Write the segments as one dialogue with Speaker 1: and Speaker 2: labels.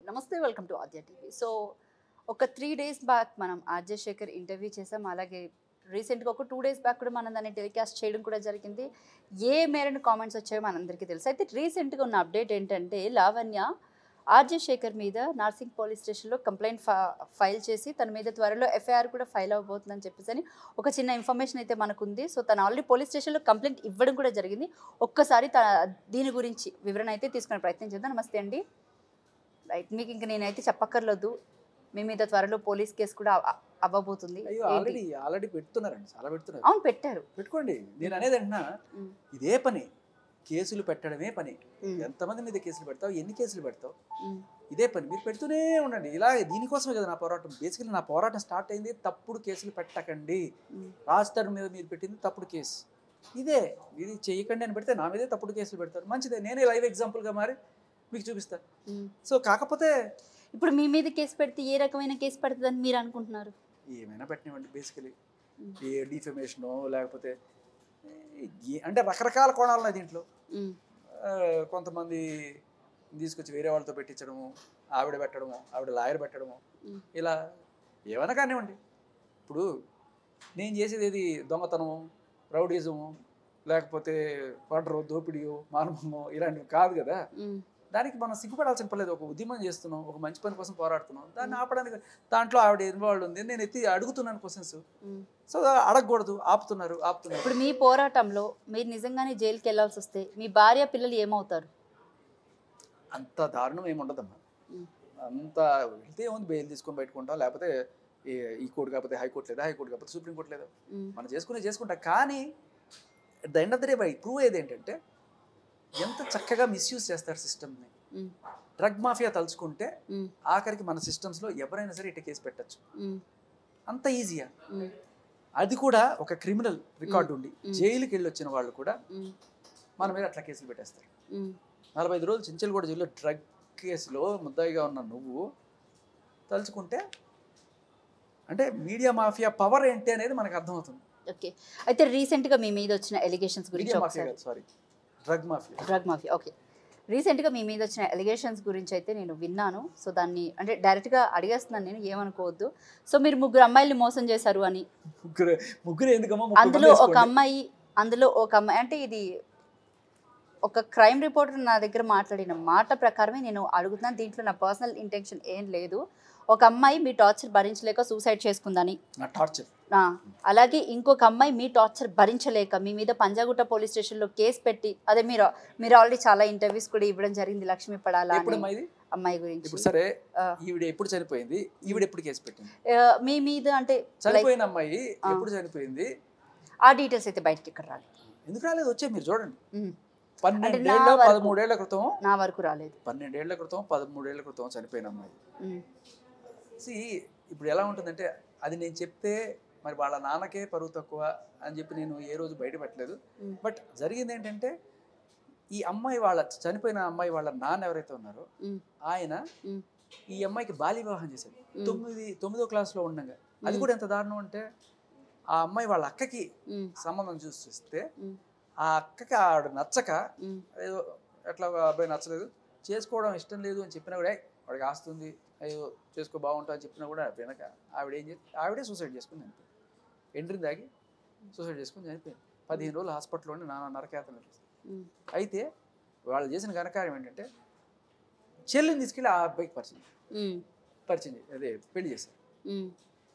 Speaker 1: నమస్తే welcome to Aadya TV so ఒక three days back మనం ఆర్జే శేఖర్ ఇంటర్వ్యూ చేసాం అలాగే రీసెంట్గా ఒక టూ డేస్ బ్యాక్ కూడా మనం దాన్ని టెలికాస్ట్ చేయడం కూడా జరిగింది ఏ మేరని కామెంట్స్ వచ్చాయో మనందరికీ తెలుసు అయితే రీసెంట్గా ఉన్న అప్డేట్ ఏంటంటే లావణ్య ఆర్జే శేఖర్ మీద నార్సింగ్ పోలీస్ స్టేషన్లో కంప్లైంట్ ఫైల్ చేసి తన మీద త్వరలో ఎఫ్ఐఆర్ కూడా ఫైల్ అవ్వబోతుందని చెప్పేసి అని ఒక చిన్న ఇన్ఫర్మేషన్ అయితే మనకుంది సో తను ఆల్రెడీ పోలీస్ స్టేషన్లో కంప్లైంట్ ఇవ్వడం కూడా జరిగింది ఒక్కసారి త దీని గురించి వివరణ అయితే తీసుకునే ప్రయత్నం చేద్దాం నమస్తే అండి రైట్ మీకు ఇంక నేనైతే చెప్పక్కర్లేదు మీ మీద త్వరలో పోలీస్ కేసు కూడా అవ- అవ్వబోతుంది
Speaker 2: అయ్యో
Speaker 1: ఏంటి?
Speaker 2: ఆల్రెడీ ఆల్రెడీ పెడుతున్నారండి చాలా పెడుతున్నారు
Speaker 1: అవును పెట్టారు
Speaker 2: పెట్టుకోండి నేను అనేది అంటున్నా
Speaker 1: ఉమ్,
Speaker 2: ఇదే పని కేసులు పెట్టడమే పని
Speaker 1: ఉమ్,
Speaker 2: ఎంతమంది మీద కేసులు పెడతావు ఎన్ని కేసులు పెడతావు
Speaker 1: ఉమ్,
Speaker 2: ఇదే పని మీరు పెడుతూనే ఉండండి ఇలా దీనికోసమే కదా నా పోరాటం బేసికలీ నా పోరాటం స్టార్ట్ అయింది తప్పుడు కేసులు పెట్టకండి
Speaker 1: ఉమ్,
Speaker 2: రాజధాని మీద మీరు పెట్టింది తప్పుడు కేసు ఇదే ఇది చేయకండి అని పెడితే నా మీదే తప్పుడు కేసులు పెడతారు మంచిదే నేనే లైవ్ ఎగ్జాంపుల్గా మారి మీకు చూపిస్తాను
Speaker 1: ఉమ్.
Speaker 2: సో కాకపోతే
Speaker 1: ఇప్పుడు మీ మీద కేసు పెడితే ఏ రకమైన కేసు పడుతుందని మీరు అనుకుంటున్నారు
Speaker 2: ఏమైనా పెట్టినవ్వండి బేసికలీ
Speaker 1: ఉమ్,
Speaker 2: ఏ డిఫమేషనో లేకపోతే ఏ- అంటే రకరకాల కోణాలు ఉన్నాయి దీంట్లో
Speaker 1: ఉమ్,
Speaker 2: ఆ, కొంతమంది తీసుకొచ్చి వేరే వాళ్ళతో పెట్టించడము ఆవిడ పెట్టడము ఆవిడ లాయర్ పెట్టడము
Speaker 1: ఉమ్.
Speaker 2: ఇలా ఏమైనా కానివ్వండి ఇప్పుడు నేను చేసేది ఏది దొంగతనము రౌడీజము లేకపోతే పడరు దోపిడియో మానవము ఇలాంటివి కాదు కదా
Speaker 1: ఉమ్,
Speaker 2: దానికి మనం సిగ్గుపడాల్సిన పర్లేదు ఒక ఉద్యమం చేస్తున్నాం ఒక మంచి పని కోసం పోరాడుతున్నాం దాన్ని ఆపడానికి దాంట్లో ఆవిడ ఇన్వాల్వ్ ఉంది నేను ఎత్తి అడుగుతున్నాను క్వశ్చన్స్
Speaker 1: ఉమ్.
Speaker 2: సో అడగకూడదు ఆపుతున్నారు ఆపుతున్నారు
Speaker 1: ఇప్పుడు మీ పోరాటంలో మీరు నిజంగానే జైలుకి వెళ్ళాల్సి వస్తే మీ భార్య పిల్లలు ఏమవుతారు
Speaker 2: అంత దారుణం ఏమి ఉండదమ్మా
Speaker 1: ఉమ్.
Speaker 2: అంత వెళ్తే ఏముంది బెయిల్ తీసుకొని పెట్టుకుంటాం లేకపోతే ఈ- ఈ కోర్టు కాకపోతే హైకోర్టు లేదా హైకోర్టు కాకపోతే సుప్రీంకోర్టు లేదా
Speaker 1: ఉమ్,
Speaker 2: మనం చేసుకునే చేసుకుంటాం కానీ the end of the day by prove అయ్యేది ఏంటంటే ఎంత చక్కగా మిస్యూజ్ చేస్తారు సిస్టమ్ని
Speaker 1: ఉమ్,
Speaker 2: డ్రగ్ మాఫియా తలుచుకుంటే
Speaker 1: ఉమ్,
Speaker 2: ఆఖరికి మన సిస్టమ్స్లో ఎవరైనా సరే ఇట కేసు పెట్టచ్చు
Speaker 1: ఉమ్,
Speaker 2: అంత ఈజీయా
Speaker 1: ఉమ్,
Speaker 2: అది కూడా ఒక క్రిమినల్ రికార్డు ఉండి
Speaker 1: మ్.
Speaker 2: జైలుకి వెళ్ళి వచ్చిన వాళ్ళు కూడా
Speaker 1: ఉమ్,
Speaker 2: మన మీద అట్లా కేసులు పెట్టేస్తారు
Speaker 1: ఉమ్.
Speaker 2: నలభై ఐదు రోజులు చించలగూడ జైల్లో డ్రగ్ కేసులో ముద్దాయిగా ఉన్న నువ్వు తలుచుకుంటే అంటే మీడియా మాఫియా పవర్ ఏంటి అనేది మనకు అర్థమవుతుంది
Speaker 1: ఓకే అయితే రీసెంట్గా మీ మీద వచ్చిన ఎలిగేషన్స్ గురించి
Speaker 2: మీడియా మాఫియా
Speaker 1: ఒకసారి
Speaker 2: కాదు sorry drug mafia
Speaker 1: drug mafia okay రీసెంట్గా మీ మీద వచ్చిన ఎలిగేషన్స్ గురించి అయితే నేను విన్నాను సో దాన్ని అంటే డైరెక్ట్గా అడిగేస్తున్నాను నేను ఏమనుకోవద్దు సో మీరు ముగ్గురు అమ్మాయిల్ని మోసం చేశారు అని
Speaker 2: ముగ్గురు ముగ్గురు ఎందుకమ్మా ముగ్గురు
Speaker 1: అందులో
Speaker 2: మంది
Speaker 1: ఒక
Speaker 2: వేసుకోండి.
Speaker 1: అమ్మాయి అందులో ఒక అమ్మాయి అంటే ఇది ఒక క్రైమ్ రిపోర్టర్ నా దగ్గర మాట్లాడిన మాట ప్రకారమే నేను అడుగుతున్నాను దీంట్లో నా పర్సనల్ ఇంటెన్షన్ ఏం లేదు ఒక అమ్మాయి మీ టార్చర్ భరించలేక సూసైడ్ చేసుకుందని
Speaker 2: నా టార్చర్
Speaker 1: ఆ, అలాగే ఇంకొక అమ్మాయి మీ టార్చర్ భరించలేక మీ మీద పంజాగుట్ట పోలీస్ స్టేషన్లో కేసు పెట్టి అదే మీరు మీరు ఆల్రెడీ చాలా ఇంటర్వ్యూస్ కూడా ఇవ్వడం జరిగింది లక్ష్మీ పడాలా
Speaker 2: ఎప్పుడు
Speaker 1: అనే
Speaker 2: అమ్మా ఇది
Speaker 1: అమ్మాయి గురించి
Speaker 2: ఇప్పుడు సరే
Speaker 1: ఆ.
Speaker 2: ఈవిడ ఎప్పుడు చనిపోయింది ఈవిడ ఎప్పుడు కేసు పెట్టింది
Speaker 1: ఆ, మీ మీద అంటే like,
Speaker 2: చనిపోయిన అమ్మాయి
Speaker 1: ఆ.
Speaker 2: ఎప్పుడు చనిపోయింది
Speaker 1: ఆ డీటెయిల్స్ అయితే బయటకి ఇక్కడ రాలేదు
Speaker 2: ఎందుకు రాలేదు వచ్చే మీరు చూడండి
Speaker 1: ఉమ్,
Speaker 2: పన్నెండేళ్ళ
Speaker 1: వరకు-
Speaker 2: పదమూడేళ్ల క్రితం
Speaker 1: నా వరకు రాలేదు
Speaker 2: పన్నెండేళ్ల క్రితం పదమూడేళ్ల క్రితం చనిపోయిన అమ్మాయి
Speaker 1: ఉమ్,
Speaker 2: సి ఇప్పుడు ఎలా ఉంటుందంటే అది నేను చెప్తే మరి వాళ్ళ నాన్నకే పరువు తక్కువ అని చెప్పి నేను ఏ రోజు బయట పెట్టలేదు
Speaker 1: ఉమ్,
Speaker 2: బట్ జరిగింది ఏంటంటే ఈ అమ్మాయి వాళ్ళ చనిపోయిన అమ్మాయి వాళ్ళ నాన్న ఎవరైతే ఉన్నారో
Speaker 1: ఉమ్,
Speaker 2: ఆయన
Speaker 1: ఉమ్,
Speaker 2: ఈ అమ్మాయికి బాల్య వివాహం చేశాడు
Speaker 1: ఉమ్,
Speaker 2: తొమ్మిది తొమ్మిదో క్లాస్లో ఉండగా అది
Speaker 1: ఉమ్.
Speaker 2: కూడా ఎంత దారుణం అంటే ఆ అమ్మాయి వాళ్ళ అక్కకి
Speaker 1: ఉమ్,
Speaker 2: సంబంధం చూసి చూస్తే
Speaker 1: ఉమ్,
Speaker 2: ఆ అక్కకి ఆవిడ నచ్చక
Speaker 1: ఉమ్,
Speaker 2: ఏదో ఎట్లా అబ్బాయి నచ్చలేదు చేసుకోవడం ఇష్టం లేదు అని చెప్పినా కూడా "ఏయ్, వాడికి ఆస్తుంది అయ్యో చేసుకో బాగుంటా అని చెప్పినా కూడా వెనక ఆవిడ ఏం చేసి ఆవిడే సూసైడ్ చేసుకుని చనిపోయింది ఎంట్రీని దాగి సూసైడ్ చేసుకుని చనిపోయింది పదిహేను రోజులు హాస్పిటల్లోనే నాన్న నరకేతలు
Speaker 1: ఉమ్,
Speaker 2: అయితే వాళ్ళు చేసిన ఘనకార్యం ఏంటంటే చెల్లిని తీసుకెళ్ళి ఆ అబ్బాయికి పరిచయం
Speaker 1: ఉమ్,
Speaker 2: పరిచయం చేసి అదే పెళ్లి చేశారు
Speaker 1: ఉమ్,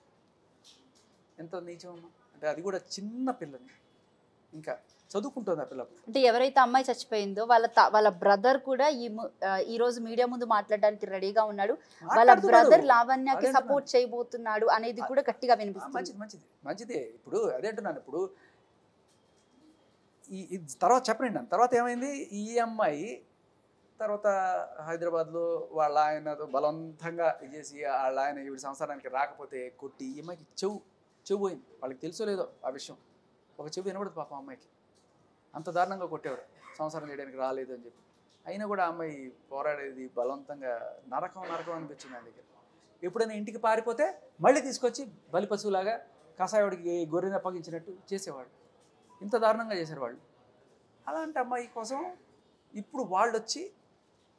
Speaker 2: ఎంత నీచం అమ్మా అంటే అది కూడా చిన్న పిల్లని ఇంకా చదువుకుంటుంది ఆ పిల్ల
Speaker 1: అంటే ఎవరైతే అమ్మాయి చచ్చిపోయిందో వాళ్ళ త- వాళ్ళ బ్రదర్ కూడా ఈ ము- ఆ, ఈ రోజు మీడియా ముందు మాట్లాడడానికి రెడీగా ఉన్నాడు వాళ్ళ
Speaker 2: మాట్లాడుతున్నాడు.
Speaker 1: బ్రదర్ లావణ్యకి
Speaker 2: అదే
Speaker 1: సపోర్ట్ చేయబోతున్నాడు అనేది కూడా గట్టిగా
Speaker 2: ఆ,
Speaker 1: వినిపిస్తుంది
Speaker 2: మంచిది మంచిది మంచిదే ఇప్పుడు అదే అంటున్నాను ఇప్పుడు ఈ ఈ తర్వాత చెప్పండి నన్ను తర్వాత ఏమైంది ఈ అమ్మాయి తర్వాత హైదరాబాద్లో వాళ్ళ ఆయనతో బలవంతంగా ఇది చేసి వాళ్ళ ఆయన ఈవిడ సంసారానికి రాకపోతే కొట్టి ఈ అమ్మాయికి చెవు చెవు పోయింది వాళ్ళకి తెలుసో లేదో ఆ విషయం ఒక చెవు వినబడదు పాపం అమ్మాయికి అంత దారుణంగా కొట్టేవాడు సంసారం చేయడానికి రాలేదు అని చెప్పి అయినా కూడా ఆ అమ్మాయి పోరాడేది బలవంతంగా నరకం నరకం అనిపించింది ఆయన దగ్గర ఎప్పుడైనా ఇంటికి పారిపోతే మళ్ళీ తీసుకొచ్చి బలి పశువులాగా కషాయుడికి గొర్రెని అప్పగించినట్టు చేసేవాడు ఇంత దారుణంగా చేశారు వాళ్ళు అలాంటి అమ్మాయి కోసం ఇప్పుడు వాళ్ళు వచ్చి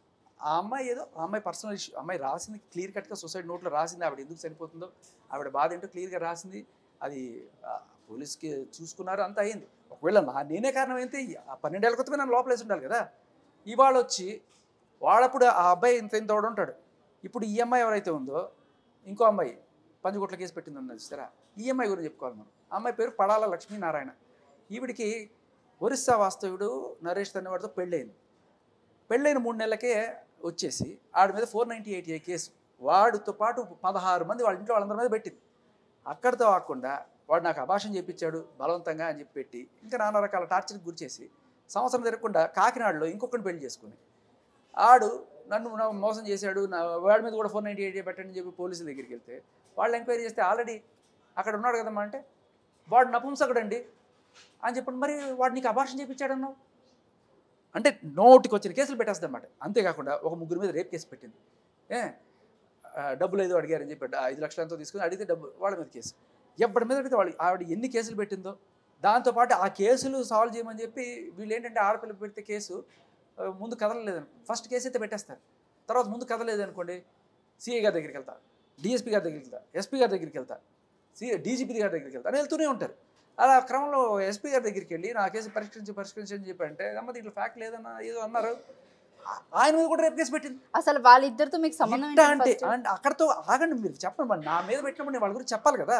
Speaker 2: ఆ అమ్మాయి ఏదో ఆ అమ్మాయి పర్సనల్ ఇష్యూ అమ్మాయి రాసింది క్లియర్ కట్గా సొసైటీ నోట్లో రాసింది ఆవిడ ఎందుకు చనిపోతుందో ఆవిడ బాధ ఏంటో క్లియర్గా రాసింది అది ఆ, పోలీస్కి చూసుకున్నారు అంత అయింది ఒకవేళ నా నేనే కారణం అయితే ఆ పన్నెండేళ్ల క్రితమే నన్ను లోపల వేసి ఉండాలి కదా ఇవాళ వచ్చి వాడప్పుడు ఆ అబ్బాయి ఇంత ఇంత వాడు ఉంటాడు ఇప్పుడు ఈ అమ్మాయి ఎవరైతే ఉందో ఇంకో అమ్మాయి పంచకోట్ల కేసు పెట్టింది ఉన్నది సరే ఈ అమ్మాయి గురించి చెప్పుకోవాలి మనం ఆ అమ్మాయి పేరు పడాల లక్ష్మీనారాయణ ఈవిడికి ఒరిస్సా వాస్తవుడు నరేష్ తన్నవాడితో పెళ్ళయింది పెళ్ళైన మూడు నెలలకే వచ్చేసి ఆడి మీద four ninety eight A case వాడితో పాటు పదహారు మంది వాళ్ళ ఇంట్లో వాళ్ళందరి మీద పెట్టింది అక్కడితో ఆకుండా వాడు నాకు అభాషణ చేయించాడు బలవంతంగా అని చెప్పి పెట్టి ఇంకా నానా రకాల టార్చర్కి గురి చేసి సంవత్సరం తిరగకుండా కాకినాడలో ఇంకొకరిని పెళ్లి చేసుకుని ఆడు నన్ను నా మోసం చేశాడు నా వాడి మీద కూడా ఫోర్ నైంటీ ఎయిట్ పెట్టండి అని చెప్పి పోలీసుల దగ్గరికి వెళ్తే వాళ్ళు ఎంక్వైరీ చేస్తే ఆల్రెడీ అక్కడ ఉన్నాడు కదమ్మా అంటే వాడు నపుంసకుడండి అని చెప్పండి మరి వాడు నీకు అభాషణ చేయించాడన్నావు అంటే నోటికి వచ్చిన కేసులు పెట్టేస్తుంది అనమాట అంతేకాకుండా ఒక ముగ్గురు మీద రేప్ కేసు పెట్టింది ఏ ఆ, డబ్బులు ఏదో అడిగారని చెప్పి ఆ, ఐదు లక్షల ఎంతో తీసుకుని అడిగితే డబ్బు వాళ్ళ మీద కేసు ఎవరి మీద అడిగితే వాళ్ళు ఆవిడ ఎన్ని కేసులు పెట్టిందో దాంతోపాటు ఆ కేసులు సాల్వ్ చేయమని చెప్పి వీళ్ళు ఏంటంటే ఆడపిల్లకి పెడితే కేసు ఆ, ముందు కదలలేదని ఫస్ట్ కేసు అయితే పెట్టేస్తారు తర్వాత ముందు కదలేదు అనుకోండి సిఐ గారి దగ్గరికి వెళ్తా డిఎస్పీ గారి దగ్గరికి వెళ్తా ఎస్పీ గారి దగ్గరికి వెళ్తా సి డీజీపీ గారి దగ్గరికి వెళ్తా అని వెళ్తూనే ఉంటారు అలా క్రమంలో ఎస్పీ గారి దగ్గరికి వెళ్ళి నా కేసు పరిష్కరించి పరిష్కరించి అని చెప్పి అంటే అమ్మ దీంట్లో ఫ్యాక్ట్ లేదన్న ఏదో అన్నారు ఆ- ఆయన మీద కూడా రేపు కేసు పెట్టింది
Speaker 1: అసలు వాళ్ళిద్దరితో మీకు సంబంధం
Speaker 2: ఇట్టా
Speaker 1: ఏంటి
Speaker 2: అంటే
Speaker 1: first?
Speaker 2: అంటే అక్కడతో ఆగండి మీరు చెప్పండి మరి నా మీద పెట్టినప్పుడు నేను వాళ్ళ గురించి చెప్పాలి కదా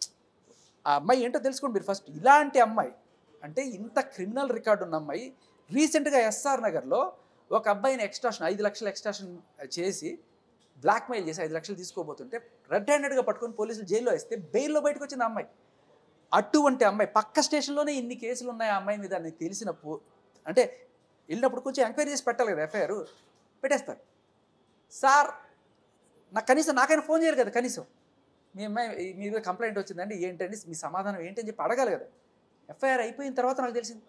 Speaker 2: ఆ అమ్మాయి ఏంటో తెలుసుకోండి మీరు ఫస్ట్ ఇలాంటి అమ్మాయి అంటే ఇంత క్రిమినల్ రికార్డు ఉన్న అమ్మాయి రీసెంట్గా ఎస్ఆర్ నగర్లో ఒక అబ్బాయిని ఎక్స్ట్రాషన్ ఐదు లక్షలు ఎక్స్ట్రాషన్ చేసి బ్లాక్మెయిల్ చేసి ఐదు లక్షలు తీసుకోబోతుంటే రెడ్ హ్యాండెడ్గా పట్టుకొని పోలీసులు జైల్లో వేస్తే బెయిల్లో బయటకు వచ్చింది ఆ అమ్మాయి అటువంటి అమ్మాయి పక్క స్టేషన్లోనే ఇన్ని కేసులు ఉన్నాయి ఆ అమ్మాయి మీద అని తెలిసిన పో అంటే వెళ్ళినప్పుడు కొంచెం ఎంక్వైరీ చేసి పెట్టాలి కదా ఎఫ్ఐఆర్ పెట్టేస్తారు సార్ నాకు కనీసం నాకైనా ఫోన్ చేయాలి కదా కనీసం మీ అమ్మాయి ఈ- మీ మీద కంప్లైంట్ వచ్చిందండి ఏంటండి మీ సమాధానం ఏంటని చెప్పి అడగాలి కదా ఎఫ్ఐఆర్ అయిపోయిన తర్వాత నాకు తెలిసింది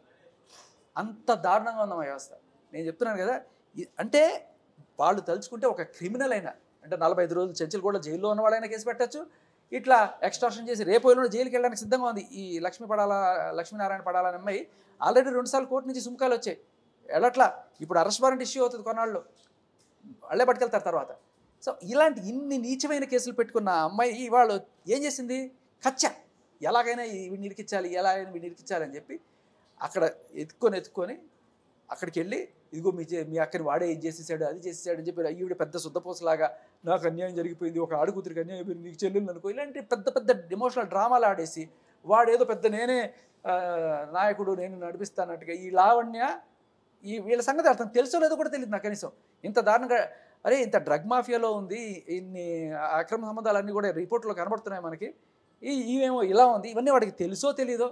Speaker 2: అంత దారుణంగా ఉందమ్మా వ్యవస్థ నేను చెప్తున్నాను కదా ఈ- అంటే వాళ్ళు తలుచుకుంటే ఒక క్రిమినల్ అయినా అంటే నలభై ఐదు రోజులు చెంచులు కూడా జైల్లో ఉన్నవాడైనా కేసు పెట్టచ్చు ఇట్లా ఎక్స్ట్రాషన్ చేసి రేపు ఎల్లుండి జైలుకి వెళ్ళడానికి సిద్ధంగా ఉంది ఈ లక్ష్మీ పడాల లక్ష్మీనారాయణ పడాలని అమ్మాయి ఆల్రెడీ రెండుసార్లు కోర్టు నుంచి సుముఖాలు వచ్చాయి వెళ్ళట్లా ఇప్పుడు అరెస్ట్ వారెంట్ ఇష్యూ అవుతుంది కొన్నాళ్ళు వాళ్ళే పట్టుకెళ్తారు తర్వాత సో ఇలాంటి ఇన్ని నీచమైన కేసులు పెట్టుకున్న ఆ అమ్మాయి ఇవాళ ఏం చేసింది కచ్చ ఎలాగైనా వీడిని ఇరికించాలి ఎలా అయినా వీడిని ఇరికించాలి అని చెప్పి అక్కడ ఎత్తుకొని ఎత్తుకొని అక్కడికి వెళ్ళి ఇదిగో మీ చే- మీ అక్కని వాడే ఇది చేసేసాడు అది చేసేసాడు అని చెప్పి ఈవిడ పెద్ద శుద్ధపోసలాగా నాకు అన్యాయం జరిగిపోయింది ఒక ఆడుకూతురికి అన్యాయం అయిపోయింది నీకు చెల్లెలు అనుకో ఇలాంటి పెద్ద పెద్ద ఎమోషనల్ డ్రామాలు ఆడేసి వాడేదో పెద్ద నేనే ఆ, నాయకుడు నేను నడిపిస్తానట్టుగా ఈ లావణ్య ఈ వీళ్ళ సంగతి అర్థం తెలుసో లేదో కూడా తెలియదు నాకు కనీసం ఇంత దారుణంగా అరే ఇంత డ్రగ్ మాఫియాలో ఉంది ఇన్ని అక్రమ సంబంధాలన్నీ కూడా రిపోర్ట్లో కనబడుతున్నాయి మనకి ఈ ఈవేమో ఇలా ఉంది ఇవన్నీ వాడికి తెలుసో తెలీదో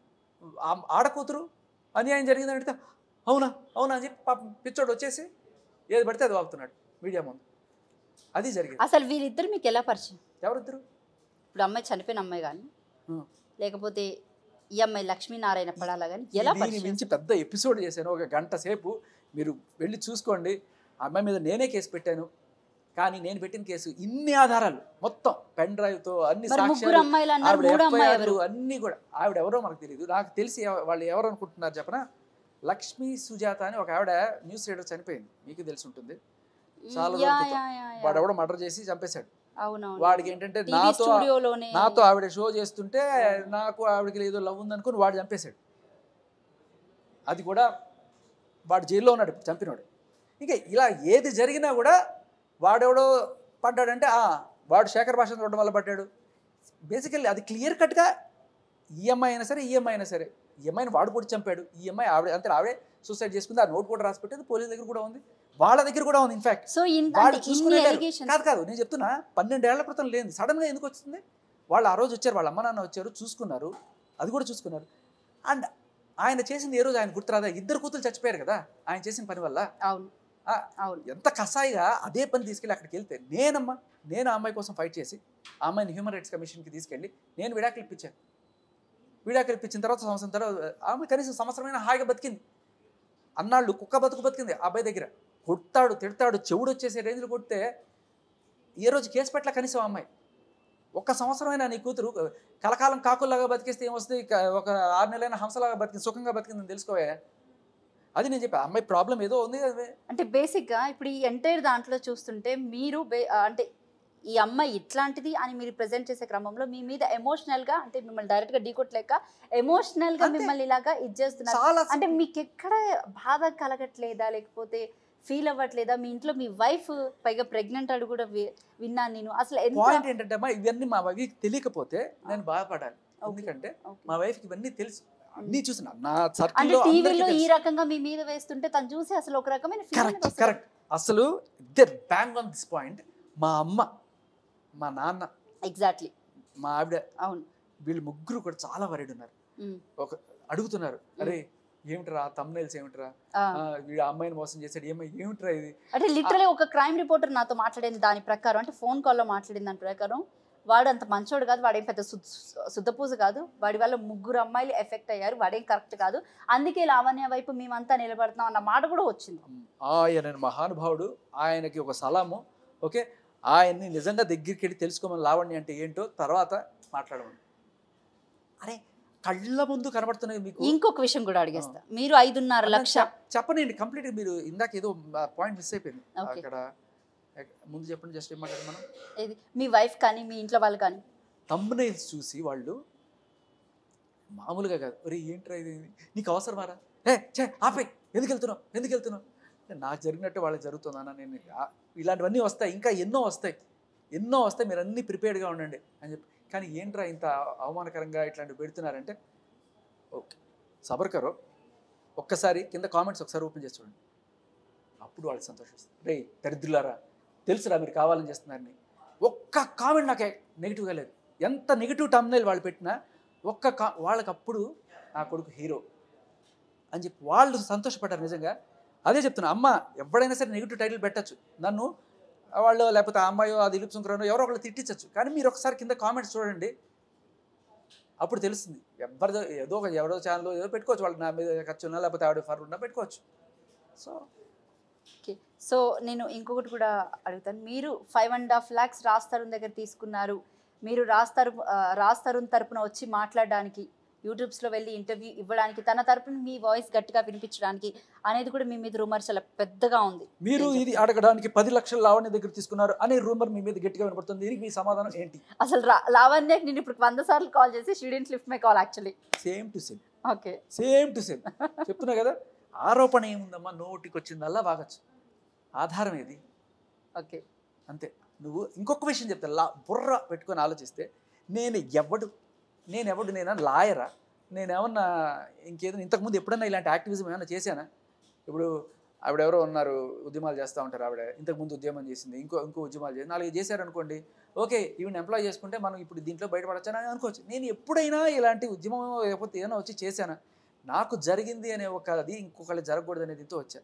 Speaker 2: ఆ- ఆడకూతురు అన్యాయం జరిగిందని అడిగితే అవునా అవునా అని చెప్పి పాపం పిచ్చోడు వచ్చేసి ఏది పడితే అది వాగుతున్నాడు మీడియా ముందు అది జరిగింది
Speaker 1: అసలు వీరిద్దరు మీకు ఎలా పరిచయం
Speaker 2: ఎవరిద్దరు
Speaker 1: ఇప్పుడు అమ్మాయి చనిపోయిన అమ్మాయి కానీ
Speaker 2: Hmm.
Speaker 1: లేకపోతే ఈ అమ్మాయి లక్ష్మీనారాయణ పడాలా కానీ ఎలా
Speaker 2: దీని
Speaker 1: పరిచయం
Speaker 2: మించి పెద్ద ఎపిసోడ్ చేశాను ఒక గంట సేపు మీరు వెళ్ళి చూసుకోండి ఆ అమ్మాయి మీద నేనే కేసు పెట్టాను కానీ నేను పెట్టిన కేసు ఇన్ని ఆధారాలు మొత్తం పెన్ డ్రైవ్తో అన్ని
Speaker 1: మరి ముగ్గురు
Speaker 2: సాక్ష్యాలు
Speaker 1: అమ్మాయిలు అన్నారు
Speaker 2: ఆవిడ
Speaker 1: మూడు అమ్మాయి
Speaker 2: FIR లు
Speaker 1: ఎవరు
Speaker 2: అన్నీ కూడా ఆవిడ ఎవరో మనకు తెలియదు నాకు తెలిసి ఎవ- వాళ్ళు ఎవరు అనుకుంటున్నారు చెప్పనా లక్ష్మీ సుజాత అని ఒక ఆవిడ న్యూస్ రీడర్ చనిపోయింది మీకు తెలిసి ఉంటుంది చాలా
Speaker 1: యా,
Speaker 2: రోజుల
Speaker 1: యా, యా, యా.
Speaker 2: వాడు ఎవడో మర్డర్ చేసి చంపేశాడు
Speaker 1: అవునవును
Speaker 2: వాడికి ఏంటంటే
Speaker 1: టీవీ
Speaker 2: నాతో
Speaker 1: స్టూడియోలోనే
Speaker 2: నాతో ఆవిడ షో చేస్తుంటే నాకు ఆవిడకి ఏదో లవ్ ఉందనుకుని వాడు చంపేశాడు అది కూడా వాడు జైల్లో ఉన్నాడు ఇప్పుడు చంపినవాడు ఇంకా ఇలా ఏది జరిగినా కూడా వాడెవడో పడ్డాడంటే "ఆ, వాడు శేఖర్ భాష చూడడం వల్ల పడ్డాడు బేసికల్లీ అది క్లియర్ కట్గా ఈఎంఐ అయినా సరే ఈఎంఐ అయినా సరే ఈఎంఐని వాడు కూడా చంపాడు ఈఎంఐ ఆవిడ అంతే ఆవిడే సూసైడ్ చేసుకుంది ఆ నోట్ కూడా రాసి పెట్టేది పోలీస్ దగ్గర కూడా ఉంది వాళ్ళ దగ్గర కూడా ఉంది ఇన్ఫాక్ట్
Speaker 1: సో ఇన్-
Speaker 2: వాళ్ళు
Speaker 1: అంటే
Speaker 2: చూసుకుని
Speaker 1: ఇన్ని
Speaker 2: వెళ్ళారు.
Speaker 1: allegations.
Speaker 2: కాదు కాదు నేను చెప్తున్నా పన్నెండేళ్ల క్రితం లేదు సడన్గా ఎందుకు వచ్చింది వాళ్ళు ఆ రోజు వచ్చారు వాళ్ళ అమ్మ నాన్న వచ్చారు చూసుకున్నారు అది కూడా చూసుకున్నారు అండ్ ఆయన చేసింది ఏ రోజు ఆయన గుర్తురాదా ఇద్దరు కూతురు చచ్చిపోయారు కదా ఆయన చేసిన పని వల్ల
Speaker 1: అవును
Speaker 2: ఆ,
Speaker 1: అవును
Speaker 2: ఎంత కసాయిగా అదే పని తీసుకెళ్ళి అక్కడికి వెళ్తే నేనమ్మా నేను ఆ అమ్మాయి కోసం ఫైట్ చేసి ఆ అమ్మాయిని హ్యూమన్ రైట్స్ కమిషన్కి తీసుకెళ్ళి నేను విడాకులు ఇప్పించాను విడాకులు ఇప్పించిన తర్వాత సంవత్సరం తర్వాత ఆమె కనీసం సంవత్సరమైన హాయిగా బతికింది అన్నాళ్ళు కుక్క బతుకు బతికింది ఆ అబ్బాయి దగ్గర కొడతాడు తిడతాడు చెవుడు వచ్చేసే రేంజ్లో కొడితే ఏ రోజు కేసు పెట్టలే కనీసం ఆ అమ్మాయి ఒక్క సంవత్సరమైనా నీ కూతురు కలకాలం కాకుల్లాగా బతికిస్తే ఏమొస్తుంది క- ఒక ఆరు నెలలైనా హంసలాగా బతికింది సుఖంగా బతికిందని తెలుసుకోవే అది నేను చెప్పా అమ్మాయి ప్రాబ్లం ఏదో ఉంది అదే
Speaker 1: అంటే బేసిక్గా ఇప్పుడు ఈ ఎంటైర్ దాంట్లో చూస్తుంటే మీరు బే ఆ, అంటే ఈ అమ్మాయి ఇట్లాంటిది అని మీరు ప్రెజెంట్ చేసే క్రమంలో మీ మీద ఎమోషనల్గా అంటే మిమ్మల్ని డైరెక్ట్గా ఢీకొట్టలేక ఎమోషనల్గా
Speaker 2: అంతే.
Speaker 1: మిమ్మల్ని ఇలాగా ఇది చేస్తున్నారు
Speaker 2: చాలా
Speaker 1: అంటే మీకు ఎక్కడ బాధ కలగట్లేదా లేకపోతే ఫీల్ అవ్వట్లేదా మీ ఇంట్లో మీ వైఫ్ పైగా ప్రెగ్నెంట్ అడు కూడా వి- విన్నాను నేను అసలు ఎంత
Speaker 2: పాయింట్ ఏంటంటే అమ్మా ఇవన్నీ మా వైఫ్కి తెలియకపోతే నేను బాధపడాలి
Speaker 1: Okay.
Speaker 2: ఎందుకంటే
Speaker 1: Okay.
Speaker 2: మా వైఫ్కి ఇవన్నీ తెలుసు అన్నీ చూసిన నా
Speaker 1: అంటే
Speaker 2: సర్కిల్లో
Speaker 1: టీవీలో ఈ రకంగా మీ మీద వేస్తుంటే తను చూసి అసలు ఒక రకమైన
Speaker 2: కరెక్ట్ కరెక్ట్ అసలు ఇద్దరు బ్యాంక్ ఆన్ దిస్ పాయింట్ మా అమ్మ మా నాన్న
Speaker 1: ఎగ్జాక్ట్లీ
Speaker 2: మా ఆవిడ
Speaker 1: అవును
Speaker 2: వీళ్ళు ముగ్గురు కూడా చాలా వరీడ్ ఉన్నారు
Speaker 1: ఉమ్.
Speaker 2: ఒక అడుగుతున్నారు అరే ఏమిట్రా తమ్నైల్స్ ఏమిట్రా
Speaker 1: ఆ.
Speaker 2: ఆ, వీడు ఆ అమ్మాయిని మోసం చేశాడు ఏమై ఏమిట్రా ఇది
Speaker 1: అంటే లిటరలీ ఒక క్రైమ్ రిపోర్టర్ నాతో మాట్లాడింది దాని ప్రకారం అంటే ఫోన్ కాల్లో మాట్లాడింది దాని ప్రకారం వాడు అంత మంచోడు కాదు వాడేం పెద్ద శుద్ధ శుద్ధపూజ కాదు వాడి వల్ల ముగ్గురు అమ్మాయిలు ఎఫెక్ట్ అయ్యారు వాడేం కరెక్ట్ కాదు అందుకే లావణ్య వైపు మేమంతా నిలబడుతున్నాం అన్న మాట కూడా వచ్చింది
Speaker 2: ఆయన మహానుభావుడు ఆయనకి ఒక సలాము ఓకే ఆయన్ని నిజంగా దగ్గరికి వెళ్ళి తెలుసుకోమని లావణ్య అంటే ఏంటో తర్వాత మాట్లాడమని అరే కళ్ళ ముందు కనబడుతున్నాయి మీకు
Speaker 1: ఇంకొక విషయం కూడా అడిగేస్తా మీరు ఐదున్నర లక్ష
Speaker 2: చెప్- చెప్పనండి కంప్లీట్గా మీరు ఇందాక ఏదో పాయింట్ మిస్ అయిపోయింది
Speaker 1: Okay.
Speaker 2: అక్కడ ఎక్- ముందు చెప్పండి జస్ట్ ఏం మాట్లాడారు మనం
Speaker 1: ఏది మీ వైఫ్ కానీ మీ ఇంట్లో వాళ్ళు కానీ
Speaker 2: తమ్నైల్స్ చూసి వాళ్ళు మామూలుగా కాదు ఒరే ఏంట్రా ఇది నీకు అవసరమారా ఏ చే ఆపే ఎందుకు వెళ్తున్నావు ఎందుకు వెళ్తున్నావు అంటే నాకు జరిగినట్టు వాళ్ళకి జరుగుతుందన్న నేను ఆ- ఇలాంటివన్నీ వస్తాయి ఇంకా ఎన్నో వస్తాయి ఎన్నో వస్తాయి మీరు అన్నీ ప్రిపేర్డ్గా ఉండండి అని చెప్పి కానీ ఏంట్రా ఇంత అవమానకరంగా ఇట్లాంటివి పెడుతున్నారంటే ఓకే సబర్కరో ఒక్కసారి కింద కామెంట్స్ ఒకసారి ఓపెన్ చేసి చూడండి అప్పుడు వాళ్ళు సంతోషిస్తారు రే దరిద్రులారా తెలుసురా మీరు కావాలని చేస్తున్నారని ఒక్క కామెంట్ నాకు నెగిటివ్గా లేదు ఎంత నెగిటివ్ టర్మినల్ వాళ్ళు పెట్టినా ఒక్క కా వాళ్ళకి అప్పుడు నా కొడుకు హీరో అని చెప్పి వాళ్ళు సంతోషపడ్డారు నిజంగా అదే చెప్తున్నా అమ్మ ఎవడైనా సరే నెగిటివ్ టైటిల్ పెట్టచ్చు నన్ను వాళ్ళు లేకపోతే ఆ అమ్మాయో అది దిలీప్ శంకరనో ఎవరో ఒకళ్ళు తిట్టించచ్చు కానీ మీరు ఒకసారి కింద కామెంట్స్ చూడండి అప్పుడు తెలుస్తుంది ఎవరిదో ఏదో ఒక ఎవరో ఛానల్ ఏదో పెట్టుకోవచ్చు వాళ్ళకి నా మీద ఖర్చు ఉన్నా లేకపోతే ఆవిడ ఫర్ ఉన్నా పెట్టుకోవచ్చు సో
Speaker 1: ఓకే సో నేను ఇంకొకటి కూడా అడుగుతాను మీరు five and half lakhs Raj Tarun దగ్గర తీసుకున్నారు మీరు రాజ్ తరు ఆ, రాజ్ తరుణ్ తరపున వచ్చి మాట్లాడడానికి యూట్యూబ్స్లో వెళ్ళి ఇంటర్వ్యూ ఇవ్వడానికి తన తరపున మీ వాయిస్ గట్టిగా వినిపించడానికి అనేది కూడా మీ మీద రూమర్ చాలా పెద్దగా ఉంది
Speaker 2: మీరు
Speaker 1: ఏం
Speaker 2: ఇది అడగడానికి పది లక్షల లావణ్య దగ్గర తీసుకున్నారు అనే రూమర్ మీ మీద గట్టిగా వినపడుతుంది దీనికి మీ సమాధానం ఏంటి
Speaker 1: అసలు రా లావణ్యకి నేను ఇప్పుడు వంద సార్లు కాల్ చేసి student lift my call actually
Speaker 2: same to same
Speaker 1: okay
Speaker 2: same to same చెప్తున్నా కదా ఆరోపణ ఏముందమ్మా నోటికి వచ్చిందల్లా వాగచ్చు ఆధారం ఏది
Speaker 1: ఓకే
Speaker 2: అంతే నువ్వు ఇంకొక విషయం చెప్తా లా బుర్ర పెట్టుకొని ఆలోచిస్తే నేను ఎవడు నేను ఎవడు నేను లాయరా నేనేమన్నా ఇంకేదో ఇంతకుముందు ఎప్పుడన్నా ఇలాంటి యాక్టివిజం ఏమైనా చేశానా ఇప్పుడు ఆవిడ ఎవరో ఉన్నారు ఉద్యమాలు చేస్తూ ఉంటారు ఆవిడ ఇంతకుముందు ఉద్యమం చేసింది ఇంకో ఇంకో ఉద్యమాలు చేసి నాలుగు చేశారనుకోండి ఓకే ఈవెన్ ఎంప్లాయ్ చేసుకుంటే మనం ఇప్పుడు దీంట్లో బయటపడచ్చని అనుకోవచ్చు నేను ఎప్పుడైనా ఇలాంటి ఉద్యమం లేకపోతే ఏదైనా వచ్చి చేశానా నాకు జరిగింది అనే ఒక అది ఇంకొకళ్ళు జరగకూడదు అనే దీంతో వచ్చా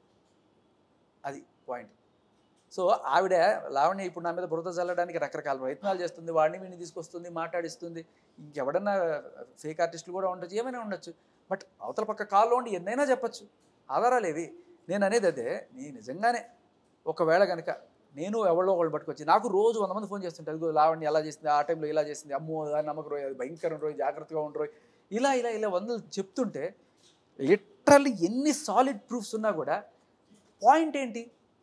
Speaker 2: అది పాయింట్ సో ఆవిడ లావణ్య ఇప్పుడు నా మీద బురద చల్లడానికి రకరకాల ప్రయత్నాలు చేస్తుంది వాడిని వీడిని తీసుకొస్తుంది మాట్లాడిస్తుంది ఇంకెవడన్నా ఫేక్ ఆర్టిస్టులు కూడా ఉండొచ్చు ఏమైనా ఉండొచ్చు బట్ అవతల పక్క కాల్లో ఉండి ఎన్నైనా చెప్పొచ్చు ఆధారాలు ఏవి నేను అనేది అదే నీ నిజంగానే ఒకవేళ కనుక నేను ఎవరో ఒకళ్ళు పట్టుకొచ్చి నాకు రోజు వంద మంది ఫోన్ చేస్తుంటారు ఇదిగో లావణ్య ఎలా చేసింది ఆ టైంలో ఇలా చేసింది అమ్మో అది నమ్మకం రోయ్ అది భయంకరం రోయ్ జాగ్రత్తగా ఉండరోయ్ ఇలా ఇలా ఇలా వందలు చెప్తుంటే లిటరల్లీ ఎన్ని సాలిడ్ ప్రూఫ్స్ ఉన్నా కూడా పాయింట్ ఏంటి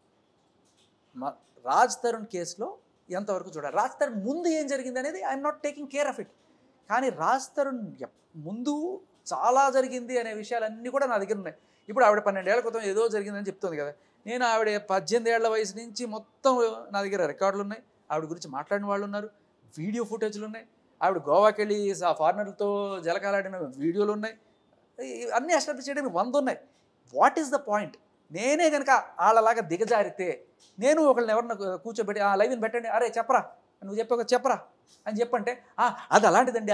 Speaker 2: మ- రాజ్ తరుణ్ కేసులో ఎంతవరకు చూడాలి రాజ్ తరుణ్ ముందు ఏం జరిగింది అనేది I'm not taking care of it కానీ రాజ్ తరుణ్ ఎప్- ముందు చాలా జరిగింది అనే విషయాలన్నీ కూడా నా దగ్గర ఉన్నాయి ఇప్పుడు ఆవిడ పన్నెండేళ్ల క్రితం ఏదో జరిగిందని చెప్తుంది కదా నేను ఆవిడ పద్దెనిమిది ఏళ్ల వయసు నుంచి మొత్తం నా దగ్గర రికార్డులు ఉన్నాయి ఆవిడ గురించి మాట్లాడిన వాళ్ళు ఉన్నారు వీడియో ఫుటేజ్లు ఉన్నాయి ఆవిడ గోవాకి వెళ్ళి ఆ ఫారినర్లతో జలకాలాడిన వీడియోలు ఉన్నాయి ఈ- అన్నీ ఎస్టాబ్లిష్ చేయడానికి వంద ఉన్నాయి వాట్ ఈస్ ద పాయింట్ నేనే కనుక వాళ్ళలాగా దిగజారితే నేను ఒకళ్ళని ఎవరిని కూర్చోబెట్టి ఆ లైవ్ని పెట్టండి అరే చెప్పరా నువ్వు చెప్పావు చెప్పరా అని చెప్పంటే "ఆ, అది అలాంటిదండి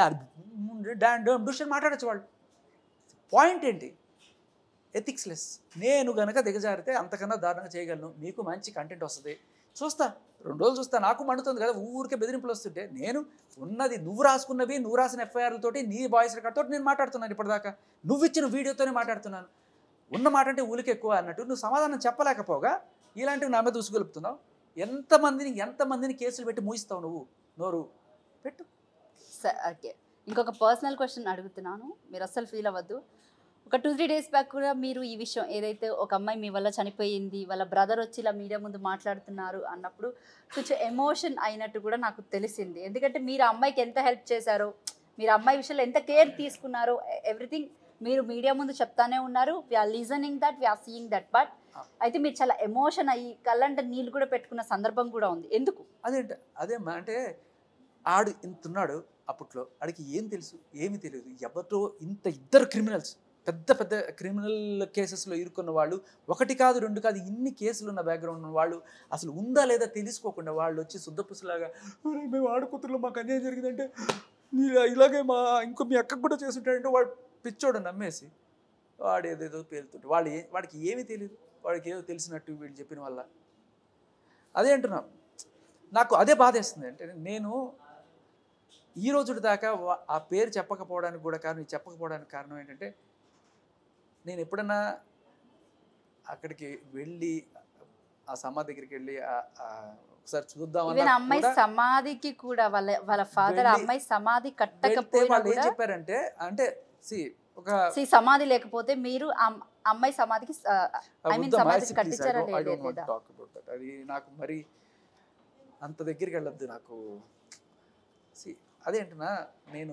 Speaker 2: డుషన్ మాట్లాడచ్చు వాళ్ళు పాయింట్ ఏంటి ఎథిక్స్ లెస్ నేను గనక దిగజారితే అంతకన్నా దారుణంగా చేయగలను మీకు మంచి కంటెంట్ వస్తుంది చూస్తా రెండు రోజులు చూస్తా నాకు మండుతుంది కదా ఊరికే బెదిరింపులు వస్తుంటే నేను ఉన్నది నువ్వు రాసుకున్నవి నువ్వు రాసిన ఎఫ్ఐఆర్ల తోటి నీ వాయిస్ రికార్డ్ తోటి నేను మాట్లాడుతున్నాను ఇప్పటిదాకా నువ్వు ఇచ్చిన వీడియోతోనే మాట్లాడుతున్నాను ఉన్న మాట అంటే ఊలికి ఎక్కువ అన్నట్టు నువ్వు సమాధానం చెప్పలేకపోగా ఇలాంటివి నా మీద ఉసుగొలుపుతున్నావు ఎంతమందిని ఎంతమందిని కేసులు పెట్టి మూయిస్తావు నువ్వు నోరు పెట్టు
Speaker 1: ఓకే ఇంకొక పర్సనల్ క్వశ్చన్ అడుగుతున్నాను మీరు అస్సలు ఫీల్ అవ్వద్దు ఒక టూ త్రీ డేస్ బ్యాక్ కూడా మీరు ఈ విషయం ఏదైతే ఒక అమ్మాయి మీ వల్ల చనిపోయింది వాళ్ళ బ్రదర్ వచ్చి ఇలా మీడియా ముందు మాట్లాడుతున్నారు అన్నప్పుడు కొంచెం ఎమోషన్ అయినట్టు కూడా నాకు తెలిసింది ఎందుకంటే మీరు ఆ అమ్మాయికి ఎంత హెల్ప్ చేశారో మీరు ఆ అమ్మాయి విషయంలో ఎంత కేర్ తీసుకున్నారో ఎవ్రీథింగ్ మీరు మీడియా ముందు చెప్తానే ఉన్నారు we're listening that we're seeing that but అయితే మీరు చాలా ఎమోషన్ అయ్యి కళ్ళంట నీళ్ళు కూడా పెట్టుకున్న సందర్భం కూడా ఉంది ఎందుకు
Speaker 2: అదేంట అదేమ్మా అంటే ఆడు ఇంతున్నాడు అప్పట్లో ఆడికి ఏం తెలుసు ఏమీ తెలియదు ఎవరితో ఇంత ఇద్దరు క్రిమినల్స్ పెద్ద పెద్ద క్రిమినల్ కేసెస్లో ఇరుక్కున్న వాళ్ళు ఒకటి కాదు రెండు కాదు ఇన్ని కేసులు ఉన్న బ్యాక్గ్రౌండ్ ఉన్న వాళ్ళు అసలు ఉందా లేదా తెలుసుకోకుండా వాళ్ళు వచ్చి శుద్ధపుసులాగా "అరే, మేము ఆడుకుతుల్లో మాకు అన్యాయం జరిగిందంటే "ఇలా- ఇలాగే మా ఇంకో మీ అక్కకు కూడా చేస్తుంటాడంటే వాడు పిచ్చోడు నమ్మేసి వాడు ఏదేదో పేలుతుంటే వాడు ఏ వాడికి ఏమీ తెలియదు వాడికి ఏదో తెలిసినట్టు వీళ్ళు చెప్పిన వల్ల అదే అంటున్నా నాకు అదే బాధేస్తుంది అంటే నేను ఈ రోజు దాకా వా- ఆ పేరు చెప్పకపోవడానికి కూడా కారణం ఇది చెప్పకపోవడానికి కారణం ఏంటంటే నేను ఎప్పుడన్నా అక్కడికి వెళ్ళి ఆ సమాధి దగ్గరికి వెళ్ళి ఆ- ఆ ఒకసారి
Speaker 1: ఈవెన్
Speaker 2: చూద్దామన్నా
Speaker 1: అమ్మాయి
Speaker 2: కూడా
Speaker 1: సమాధికి కూడా వాళ్ళ వాళ్ళ ఫాదర్
Speaker 2: వెళ్ళి-
Speaker 1: అమ్మాయి సమాధి
Speaker 2: వెళ్తే
Speaker 1: కట్టకపోయినా
Speaker 2: వాళ్ళు ఏం
Speaker 1: కూడా
Speaker 2: చెప్పారంటే అంటే సి ఒక
Speaker 1: see, సమాధి లేకపోతే మీరు అమ్- అమ్మాయి సమాధికి I mean,
Speaker 2: వద్దు,
Speaker 1: సమాధి
Speaker 2: Maisi, please, I
Speaker 1: కట్టించారా
Speaker 2: don't- I
Speaker 1: లేదా-
Speaker 2: don't want to
Speaker 1: లేదా?
Speaker 2: talk about that. అది నాకు మరి అంత దగ్గరికి వెళ్ళొద్దు నాకు See, అదే అంటున్నా నేను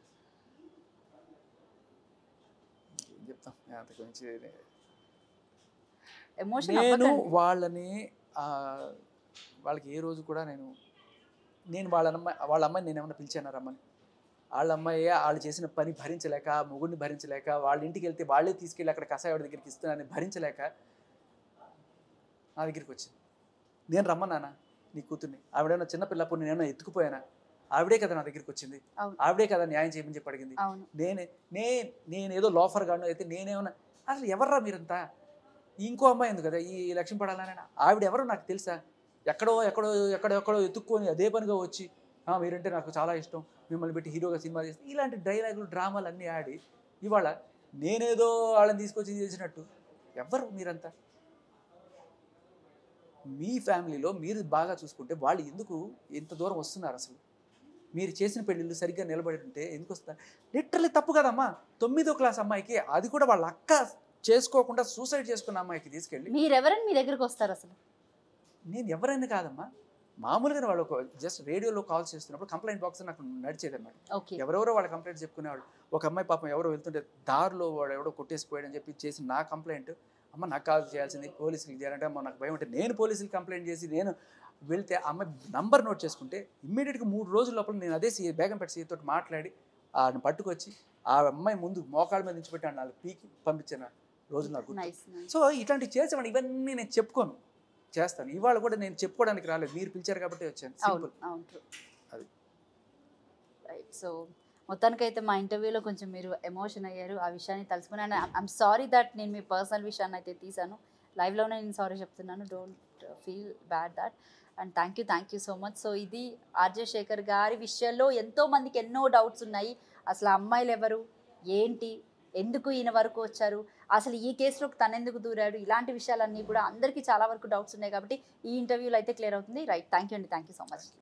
Speaker 2: ఏం చెప్తాం నేను అంత గురించి
Speaker 1: ఎమోషన్
Speaker 2: నేను వాళ్ళని ఆ, వాళ్ళకి ఏ రోజు కూడా నేను నేను వాళ్ళ అమ్మాయి వాళ్ళ అమ్మాయిని నేను ఏమన్నా పిలిచాను రమ్మని వాళ్ళ అమ్మాయి వాళ్ళు చేసిన పని భరించలేక మొగుడిని భరించలేక వాళ్ళ ఇంటికి వెళ్తే వాళ్ళే తీసుకెళ్ళి అక్కడ కషాయవాడి దగ్గరికి ఇస్తున్నానని భరించలేక నా దగ్గరికి వచ్చింది నేను రమ్మన్నానా నీ కూతుర్ని ఆవిడేమన్నా చిన్నపిల్లప్పుడు నేనేమన్నా ఎత్తుకుపోయానా ఆవిడే కదా నా దగ్గరికి వచ్చింది
Speaker 1: అవును.
Speaker 2: ఆవిడే కదా న్యాయం చేయమని చెప్పి అడిగింది
Speaker 1: అవును
Speaker 2: నేనే నే నేను ఏదో లోఫర్ గాను అయితే నేనేమన్నా అసలు ఎవర్రా మీరంతా ఇంకో అమ్మాయి ఉంది కదా ఈ లక్ష్యం పడాలని ఆవిడ ఎవరో నాకు తెలుసా ఎక్కడో ఎక్కడో ఎక్కడో ఎక్కడో ఎత్తుక్కొని అదే పనిగా వచ్చి "ఆ, మీరంటే నాకు చాలా ఇష్టం మిమ్మల్ని పెట్టి హీరోగా సినిమా చేస్తే ఇలాంటి డైలాగులు డ్రామాలు అన్నీ ఆడి ఇవాళ నేనేదో వాళ్ళని తీసుకొచ్చి చేసినట్టు ఎవరు మీరంతా మీ ఫ్యామిలీలో మీరు బాగా చూసుకుంటే వాళ్ళు ఎందుకు ఇంత దూరం వస్తున్నారు అసలు మీరు చేసిన పెళ్ళిళ్ళు సరిగ్గా నిలబడి ఉంటే ఎందుకు వస్తారు లిటరలీ తప్పు కదమ్మా తొమ్మిదో క్లాస్ అమ్మాయికి అది కూడా వాళ్ళ అక్క చేసుకోకుండా సూసైడ్ చేసుకున్న అమ్మాయికి తీసుకెళ్ళి
Speaker 1: మీరెవరని మీ దగ్గరికి వస్తారు అసలు
Speaker 2: నేను ఎవరైనా కాదమ్మా మామూలుగా వాళ్ళు ఒక జస్ట్ రేడియోలో కాల్ చేస్తున్నప్పుడు కంప్లైంట్ బాక్స్ నాకు నడిచేది అనమాట
Speaker 1: ఓకే
Speaker 2: ఎవరెవరో వాళ్ళ కంప్లైంట్ చెప్పుకునేవాడు ఒక అమ్మాయి పాపం ఎవరో వెళ్తుంటే దారిలో వాడు ఎవడో కొట్టేసిపోయాడని చెప్పి చేసి నా కంప్లైంట్ అమ్మ నాకు కాల్ చేయాల్సింది పోలీసులకి చేయాలంటే అమ్మ నాకు భయం ఉంటే నేను పోలీసులకి కంప్లైంట్ చేసి నేను వెళ్తే ఆ అమ్మాయి నంబర్ నోట్ చేసుకుంటే ఇమ్మీడియట్గా మూడు రోజుల లోపల నేను అదే సీ బేగంపేట సీఏ తోటి మాట్లాడి ఆయన పట్టుకొచ్చి ఆ అమ్మాయి ముందు మోకాళ్ళ మీద నుంచి పెట్టాను నాలుగు పీకి పంపించిన రోజు నాకు గుర్తు.
Speaker 1: నైస్ నైస్
Speaker 2: సో ఇట్లాంటివి చేసేవాడిని ఇవన్నీ నేను చెప్పుకోను చేస్తాను ఇవాళ కూడా నేను చెప్పుకోవడానికి రాలేదు మీరు పిలిచారు కాబట్టి వచ్చాను
Speaker 1: అవును
Speaker 2: సింపుల్
Speaker 1: అవును ట్రూ
Speaker 2: అది.
Speaker 1: రైట్ సో మొత్తానికైతే మా ఇంటర్వ్యూలో కొంచెం మీరు ఎమోషన్ అయ్యారు ఆ విషయాన్ని తలుసుకున్నాను ఐఎమ్ సారీ దట్ నేను మీ పర్సనల్ విషయాన్ని అయితే తీసాను లైవ్లోనే నేను సారీ చెప్తున్నాను don't feel bad that and thank you thank you so much so ఇది ఆర్జే శేఖర్ గారి విషయంలో ఎంతో మందికి ఎన్నో డౌట్స్ ఉన్నాయి అసలు ఆ అమ్మాయిలు ఎవరు ఏంటి ఎందుకు ఈయన వరకు వచ్చారు అసలు ఈ కేసులోకి తనెందుకు దూరాడు ఇలాంటి విషయాలన్నీ కూడా అందరికీ చాలా వరకు డౌట్స్ ఉన్నాయి కాబట్టి ఈ ఇంటర్వ్యూలో అయితే క్లియర్ అవుతుంది రైట్ థ్యాంక్ యూ అండి థ్యాంక్ యూ సో మచ్